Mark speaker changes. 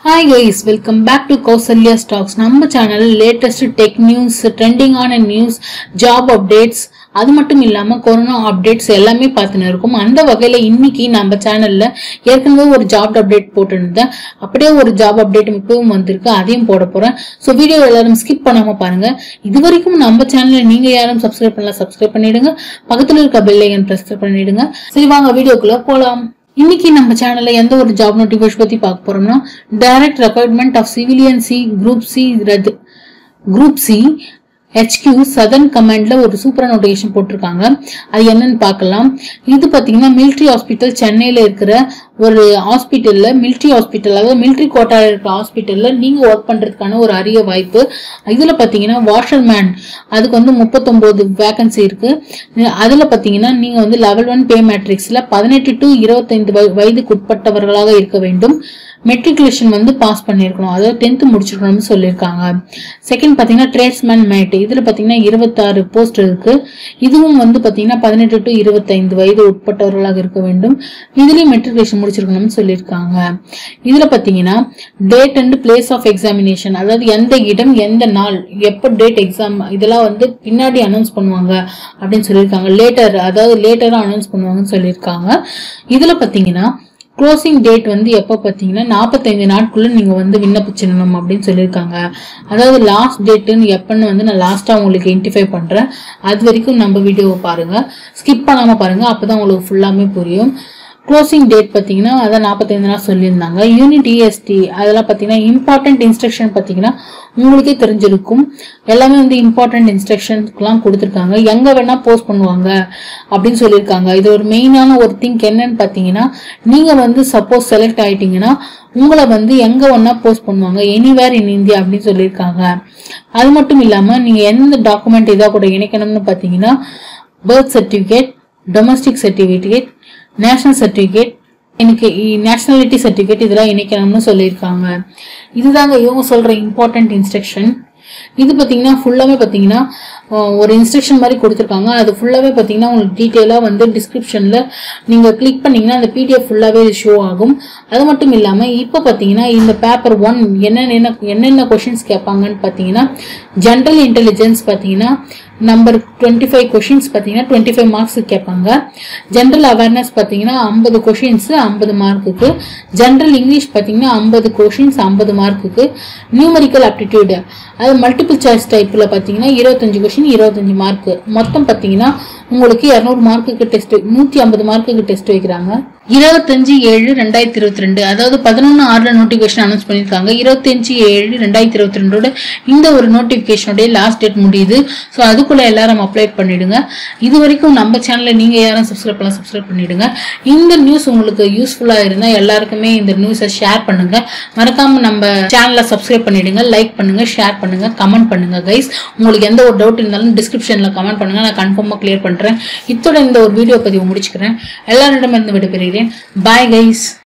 Speaker 1: hi guys welcome back to Kausalya stocks நம்ம channel latest tech news ட்ரெண்டிங்கான news job updates அது மட்டும் இல்லாமல் கொரோனா அப்டேட்ஸ் எல்லாமே பார்த்துன்னு இருக்கும் அந்த வகையில் இன்னைக்கு நம்ம சேனலில் ஏற்கனவே ஒரு ஜாப் அப்டேட் போட்டுருந்தேன் அப்படியே ஒரு ஜாப் அப்டேட் இப்பவும் வந்திருக்கு அதையும் போட போகிறேன் ஸோ வீடியோ எல்லாரும் ஸ்கிப் பண்ணாமல் பாருங்கள் இது வரைக்கும் நம்ம சேனலில் நீங்கள் யாரும் சப்ஸ்கிரைப் பண்ணலாம் சப்ஸ்கிரைப் பண்ணிடுங்க பக்கத்தில் இருக்க பெல் ஐக்கன் ப்ரெஸ் பண்ணிடுங்க சரி வாங்க வீடியோக்குள்ளே போகலாம் இன்னைக்கு நம்ம சேனல்ல எந்த ஒரு ஜாப் நோட்டிஃபிகேஷன் பத்தி பார்க்க போறோம்னா direct requirement of civilian C group C ரத் குரூப் சி ஹெச்கியூ சதர்ன் கமாண்ட்ல ஒரு சூப்பரான நோட்டிஃபிகேஷன் போட்டிருக்காங்க அது என்னன்னு பார்க்கலாம் இது பார்த்தீங்கன்னா மிலிட்ரி ஹாஸ்பிட்டல் சென்னையில் இருக்கிற ஒரு ஹாஸ்பிட்டல்ல மிலிட்ரி ஹாஸ்பிட்டல் அதாவது மிலிட்ரி கோட்டால இருக்கிற ஹாஸ்பிட்டல்ல நீங்க ஒர்க் பண்றதுக்கான ஒரு அரிய வாய்ப்பு இதுல பார்த்தீங்கன்னா வாஷர்மேன் அதுக்கு வந்து முப்பத்தொன்பது வேகன்சி இருக்கு அதுல பார்த்தீங்கன்னா நீங்க வந்து லெவல் ஒன் பே மேட்ரிக்ஸ்ல பதினெட்டு டு இருபத்தைந்து வய- வயதுக்கு உட்பட்டவர்களாக இருக்க வேண்டும் மெட்ரிகுலேஷன் வந்து பாஸ் பண்ணியிருக்கணும் அதாவது டென்த்து முடிச்சிருக்கணும்னு சொல்லியிருக்காங்க செகண்ட் பார்த்தீங்கன்னா ட்ரேட்ஸ்மேன் மேட் இதில் பார்த்தீங்கன்னா இருபத்தாறு போஸ்ட் இருக்கு இதுவும் வந்து பார்த்தீங்கன்னா பதினெட்டு டு இருபத்தைந்து வயது உட்பட்டவர்களாக இருக்க வேண்டும் இதுலேயும் மெட்ரிகுலேஷன் முடிச்சிருக்கணும்னு சொல்லியிருக்காங்க இதில் பார்த்தீங்கன்னா date and place of examination அதாவது எந்த இடம் எந்த நாள் எப்போ டேட் எக்ஸாம் இதெல்லாம் வந்து பின்னாடி அனௌன்ஸ் பண்ணுவாங்க அப்படின்னு சொல்லியிருக்காங்க லேட்டர் அதாவது லேட்டராக அனௌன்ஸ் பண்ணுவாங்கன்னு சொல்லியிருக்காங்க இதில் பார்த்தீங்கன்னா க்ளோசிங் டேட் வந்து எப்போ பார்த்தீங்கன்னா நாற்பத்தைந்து நாட்குள்ள நீங்கள் வந்து விண்ணப்பிச்சிடணும் அப்படின்னு சொல்லியிருக்காங்க அதாவது லாஸ்ட் டேட்டுன்னு எப்போன்னு வந்து நான் லாஸ்ட்டாக உங்களுக்கு இன்டிஃபை பண்ணுறேன் அது வரைக்கும் நம்ம வீடியோவை பாருங்கள் ஸ்கிப் பண்ணாமல் பாருங்கள் அப்போ தான் உங்களுக்கு ஃபுல்லாமே புரியும் க்ளோசிங் டேட் பார்த்தீங்கன்னா அதான் நாற்பத்தைந்து நாள் சொல்லியிருந்தாங்க யூனிட் இஎஸ்டி அதெல்லாம் பார்த்தீங்கன்னா இம்பார்ட்டன்ட் இன்ஸ்ட்ரக்ஷன் பார்த்தீங்கன்னா உங்களுக்கே தெரிஞ்சிருக்கும் எல்லாமே வந்து இம்பார்ட்டன்ட் இன்ஸ்ட்ரக்ஷன்ஸ்லாம் கொடுத்துருக்காங்க எங்கே வேணால் போஸ்ட் பண்ணுவாங்க அப்படின்னு சொல்லியிருக்காங்க இது ஒரு மெயினான ஒரு திங்க் என்னன்னு பார்த்தீங்கன்னா நீங்கள் வந்து சப்போஸ் செலக்ட் ஆயிட்டீங்கன்னா உங்களை வந்து எங்கே வேணா போஸ்ட் பண்ணுவாங்க எனிவேர் இன் இந்தியா அப்படின்னு சொல்லியிருக்காங்க அது மட்டும் இல்லாமல் நீங்கள் எந்த டாக்குமெண்ட் இதாக கூட இணைக்கணும்னு பார்த்தீங்கன்னா birth certificate domestic certificate national certificate எனக்கு நேஷனாலிட்டி சர்டிஃபிகேட் இதெல்லாம் இணைக்கணும்னு சொல்லியிருக்காங்க இதுதாங்க இவங்க சொல்கிற இம்பார்ட்டன்ட் இன்ஸ்ட்ரக்ஷன் இது பார்த்தீங்கன்னா ஃபுல்லாமே பார்த்தீங்கன்னா அஹ், ஒரு இன்ஸ்ட்ரக்ஷன் மாதிரி கொடுத்துருக்காங்க அது ஃபுல்லாகவே பார்த்தீங்கன்னா உங்களுக்கு டீட்டெயிலாக வந்து டிஸ்கிரிப்ஷனில் நீங்கள் கிளிக் பண்ணீங்கன்னா அந்த பிடிஎஃப் ஃபுல்லாகவே ஷோ ஆகும் அது மட்டும் இல்லாமல் இப்போ பார்த்தீங்கன்னா இந்த பேப்பர் ஒன் என்னென்ன என்னென்ன கொஷின்ஸ் கேட்பாங்கன்னு பார்த்தீங்கன்னா ஜென்ரல் இன்டெலிஜென்ஸ் பார்த்தீங்கன்னா நம்பர் டுவெண்ட்டி ஃபைவ் கொஷின்ஸ் பார்த்தீங்கன்னா டுவெண்ட்டி ஃபைவ் மார்க்ஸ் கேட்பாங்க ஜென்ரல் அவேர்னஸ் பார்த்தீங்கன்னா ஐம்பது கொஷின்ஸ் ஐம்பது மார்க்குக்கு ஜென்ரல் இங்கிலீஷ் பார்த்தீங்கன்னா ஐம்பது கொஷின்ஸ் ஐம்பது மார்க்குக்கு நியூமரிக்கல் aptitude அது மல்டிபிள் சாய்ஸ் டைப்பில் பார்த்தீங்கன்னா இருபத்தஞ்சு கொஷின் இருபத்தஞ்சு மார்க்கு மொத்தம் பார்த்தீங்கன்னா உங்களுக்கு இரநூறு மார்க்குக்கு டெஸ்ட் நூற்றி ஐம்பது மார்க்குக்கு டெஸ்ட் வைக்கிறாங்க இருபத்தஞ்சு ஏழு ரெண்டாயிரத்தி இருபத்தி ரெண்டு அதாவது பதினொன்று ஆறுல நோட்டிஃபிகேஷன் அனௌன்ஸ் பண்ணியிருக்காங்க இருபத்தஞ்சு ஏழு ரெண்டாயிரத்தி இருபத்தி ரெண்டோட இந்த ஒரு நோட்டிஃபிகேஷனுடைய லாஸ்ட் டேட் முடியுது ஸோ அதுக்குள்ள எல்லாரும் அப்ளை பண்ணிடுங்க இது வரைக்கும் நம்ம சேனலில் நீங்கள் யாரும் சப்ஸ்கிரைப் பண்ணலாம் சப்ஸ்கிரைப் பண்ணிடுங்க இந்த நியூஸ் உங்களுக்கு யூஸ்ஃபுல்லாக இருந்தால் எல்லாருக்குமே இந்த நியூஸை ஷேர் பண்ணுங்க மறக்காம நம்ம சேனலை சப்ஸ்கிரைப் பண்ணிடுங்க லைக் பண்ணுங்க ஷேர் பண்ணுங்க கமெண்ட் பண்ணுங்க கைஸ் உங்களுக்கு எந்த ஒரு டவுட் இருந்தாலும் டிஸ்கிரிப்ஷனில் கமெண்ட் பண்ணுங்க நான் கன்ஃபார்மாக கிளியர் பண்ணுறேன் இத்தோட இந்த ஒரு வீடியோ பதிவு முடிச்சுக்கிறேன் எல்லாரிடமிருந்து விடைபெறுகிறேன் பாய் கைஸ்